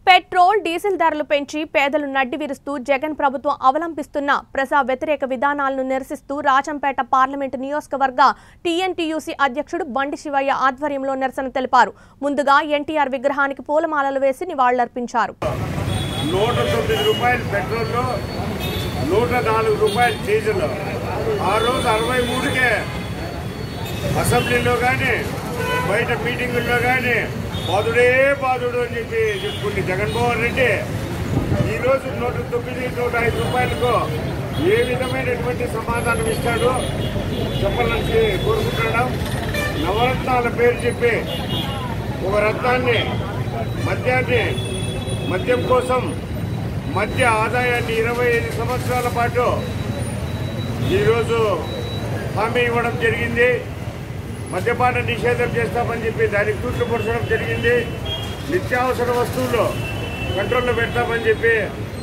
petrol diesel ధరలు పెంచి పేదలు నడ్డి విరుస్తూ జగన్ ప్రభుత్వం అవలంబిస్తున్న ప్రజా వ్యతిరేక విధానాలను నిరసిస్తూ రాజంపేట పార్లమెంటు నియోజకవర్గ టీఎన్టీయూసీ అధ్యక్షుడు బండి శివయ్య ఆధ్వర్యంలో నిరసన తెలిపారు ముందుగా ఎన్టీఆర్ విగ్రహానికి పూలమాలలు వేసి నివాళులర్పించారు నూట తొమ్మిది రూపాయలు పెట్రోల్ నూట నాలుగు రూపాయలు డీజిల్ ఆ రోజు అరవై మూడుకే అసెంబ్లీలో కానీ బయట మీటింగుల్లో కానీ బాధుడే బాధుడు అని చెప్పి చెప్పుకుంటే జగన్మోహన్ రెడ్డి ఈరోజు నూట తొమ్మిది నూట ఐదు రూపాయలకు ఏ విధమైనటువంటి సమాధానం ఇస్తాడో చెప్పాలని కోరుకుంటున్నాం నవరత్నాల పేరు చెప్పి ఒక రత్నాన్ని మద్యాన్ని మద్యం కోసం మద్య ఆదాయాన్ని ఇరవై ఐదు సంవత్సరాల పాటు ఈరోజు హామీ ఇవ్వడం జరిగింది మద్యపాన నిషేధం చేస్తామని చెప్పి దానికి తూట్లు పొడచడం జరిగింది నిత్యావసర వస్తువులు కంట్రోల్లో పెడతామని చెప్పి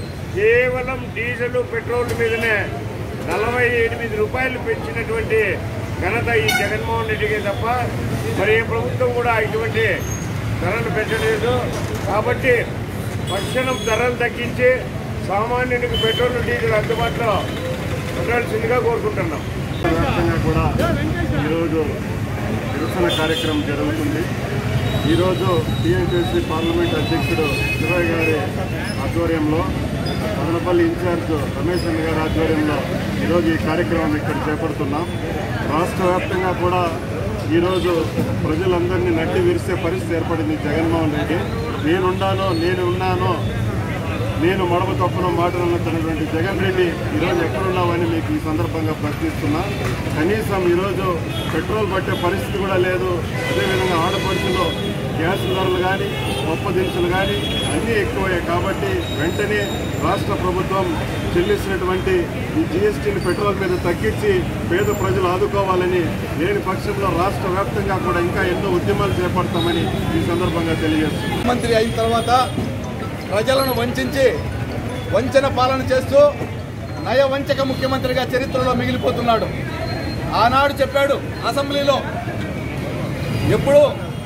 కేవలం డీజిల్ పెట్రోల్ మీదనే నలభై ఎనిమిది రూపాయలు పెంచినటువంటి ఘనత ఈ జగన్మోహన్ రెడ్డికి తప్ప మరి ఏ ప్రభుత్వం కూడా ఇటువంటి ధరలు పెంచలేదు కాబట్టి తక్షణం ధరలు తగ్గించి సామాన్యునికి పెట్రోల్ డీజిల్ అందుబాటులో ఉండాల్సిందిగా కోరుకుంటున్నాం వ్యాప్తంగా కూడా ఈరోజు నిరసన కార్యక్రమం జరుగుతుంది ఈరోజు టీఎన్టీసీ పార్లమెంట్ అధ్యక్షుడు శివయ్య గారి ఆధ్వర్యంలో మదనపల్లి ఇన్ఛార్జ్ రమేష్ అన్న గారి ఆధ్వర్యంలో ఈరోజు ఈ కార్యక్రమం ఇక్కడ చేపడుతున్నాం రాష్ట్ర వ్యాప్తంగా కూడా ఈరోజు ప్రజలందరినీ నట్టి విరిసే పరిస్థితి ఏర్పడింది జగన్మోహన్ రెడ్డి నేనున్నాను నేను ఉన్నాను నేను మడమ తప్పున మాట్లాడుతున్నటువంటి జగన్ రెడ్డి ఈరోజు ఎక్కడున్నావని మీకు ఈ సందర్భంగా ప్రశ్నిస్తున్నా కనీసం ఈరోజు పెట్రోల్ పట్టే పరిస్థితి కూడా లేదు అదేవిధంగా ఆడపడుచులు గ్యాస్ ధరలు కానీ పప్పు దినుసులు కానీ అన్నీ ఎక్కువయ్యాయి కాబట్టి వెంటనే రాష్ట్ర ప్రభుత్వం చెల్లిస్తున్నటువంటి ఈ జీఎస్టీని పెట్రోల్ మీద తగ్గించి పేద ప్రజలు ఆదుకోవాలని లేని పక్షంలో రాష్ట్ర వ్యాప్తంగా కూడా ఇంకా ఎన్నో ఉద్యమాలు చేపడతామని ఈ సందర్భంగా తెలియజేస్తున్నాం మంత్రి అయిన తర్వాత ప్రజలను వంచి వంచన పాలన చేస్తూ నయ వంచక ముఖ్యమంత్రిగా చరిత్రలో మిగిలిపోతున్నాడు ఆనాడు చెప్పాడు అసెంబ్లీలో ఎప్పుడు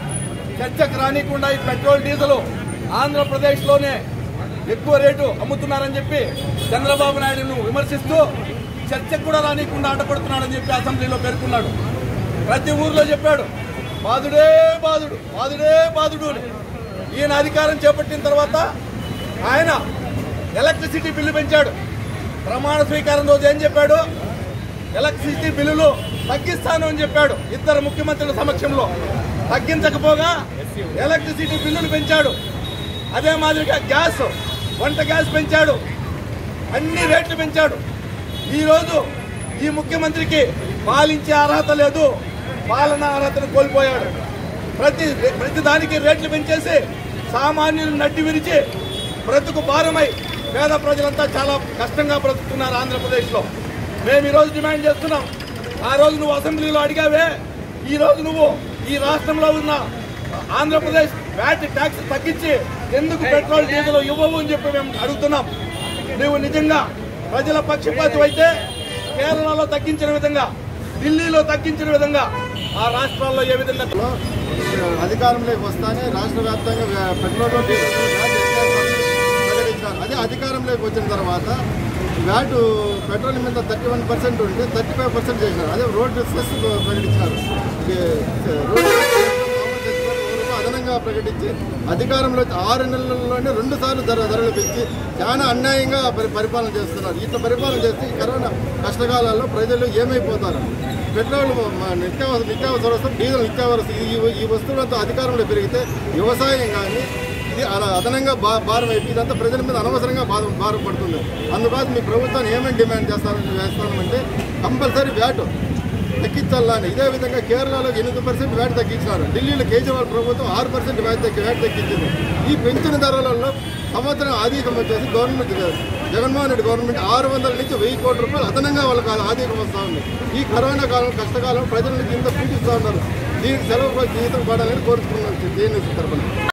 చర్చకు రానికుండా ఈ పెట్రోల్ డీజిల్ ఆంధ్రప్రదేశ్లోనే ఎక్కువ రేటు అమ్ముతున్నారని చెప్పి చంద్రబాబు నాయుడును విమర్శిస్తూ చర్చకు కూడా రానికుండా అడ్డపడుతున్నాడని చెప్పి అసెంబ్లీలో పేర్కొన్నాడు ప్రతి ఊర్లో చెప్పాడు బాధుడే బాధుడు బాధుడే బాధుడు అని ఈయన అధికారం చేపట్టిన తర్వాత ఆయన ఎలక్ట్రిసిటీ బిల్లు పెంచాడు ప్రమాణ స్వీకారం రోజు ఏం చెప్పాడు ఎలక్ట్రిసిటీ బిల్లులు తగ్గిస్తాను అని చెప్పాడు ఇద్దరు ముఖ్యమంత్రుల సమక్షంలో తగ్గించకపోగా ఎలక్ట్రిసిటీ బిల్లులు పెంచాడు అదే మాదిరిగా గ్యాస్ వంట గ్యాస్ పెంచాడు అన్ని రేట్లు పెంచాడు ఈరోజు ఈ ముఖ్యమంత్రికి పాలించే అర్హత లేదు పాలన అర్హతను కోల్పోయాడు ప్రతి ప్రతి దానికి రేట్లు పెంచేసి సామాన్యులు నడ్డి విరిచి బ్రతుకు భారమై పేద ప్రజలంతా చాలా కష్టంగా బ్రతుకుతున్నారు ఆంధ్రప్రదేశ్లో మేము ఈరోజు డిమాండ్ చేస్తున్నాం ఆ రోజు నువ్వు అసెంబ్లీలో అడిగావే ఈ రోజు నువ్వు ఈ రాష్ట్రంలో ఉన్న ఆంధ్రప్రదేశ్ వ్యాట్ ట్యాక్స్ తగ్గించి ఎందుకు పెట్రోల్ డీజిల్ ఇవ్వవు అని చెప్పి మేము అడుగుతున్నాం నువ్వు నిజంగా ప్రజల పక్షపాతం అయితే కేరళలో తగ్గించిన విధంగా ఢిల్లీలో తగ్గించిన విధంగా ఆ రాష్ట్రాల్లో ఏ విధంగా అధికారంలోకి వస్తానే రాష్ట్ర వ్యాప్తంగా పెట్రోల్ డీజిల్ వ్యాట్ వ్యత్యాసం ప్రకటించారు అదే అధికారంలోకి వచ్చిన తర్వాత వ్యాట్ పెట్రోల్ మీద థర్టీ వన్ పర్సెంట్ ఉంటే థర్టీ ఫైవ్ పర్సెంట్ చేసినారు అదే రోడ్ సెస్ ప్రకటించారు ఇది, రోడ్ సెస్ అదనంగా ప్రకటించి అధికారంలో వచ్చి ఆరు నెలల్లోనే రెండు సార్లు ధర ధరలు పెంచి చాలా అన్యాయంగా పరి- పరిపాలన చేస్తున్నారు ఇట్లా పరిపాలన చేస్తే ఈ కరోనా కష్టకాలాల్లో ప్రజలు ఏమైపోతారు పెట్రోల్ మ- నిత్యావసర నిత్యావసర వస్తువు డీజిల్ నిత్యావసర ఈ ఈ వస్తువులతో అధికారంలో పెరిగితే వ్యవసాయం కానీ ఇది అలా అదనంగా బా భారం అయిపోయి ఇదంతా ప్రజల మీద అనవసరంగా బాధ భారం పడుతుంది అందుకోసం మీ ప్రభుత్వాన్ని ఏమేమి డిమాండ్ చేస్తారని వేస్తామంటే కంపల్సరీ వ్యాట్ తగ్గించాలని ఇదే విధంగా కేరళలో ఎనిమిది పర్సెంట్ వ్యాట్ తగ్గించినారు ఢిల్లీలో కేజ్రీవాల్ ప్రభుత్వం ఆరు పర్సెంట్ వ్యాట్ తగ్గి వ్యాట్ తగ్గించింది ఈ పెంచిన ధరలలో సంవత్సరం ఆధికం వచ్చేసి గవర్నమెంట్ జగన్మోహన్ రెడ్డి గవర్నమెంట్ ఆరు వందల నుంచి వెయ్యి కోట్ల రూపాయలు అదనంగా వాళ్ళకి ఆధికం వస్తూ ఉంది ఈ కరోనా కాలం కష్టకాలం ప్రజల నుంచి ఇంత పీడిస్తూ ఉన్నారు దీనికి సెలవు జీవితం పడాలని కోరుకుంటున్నాను దీని తరఫున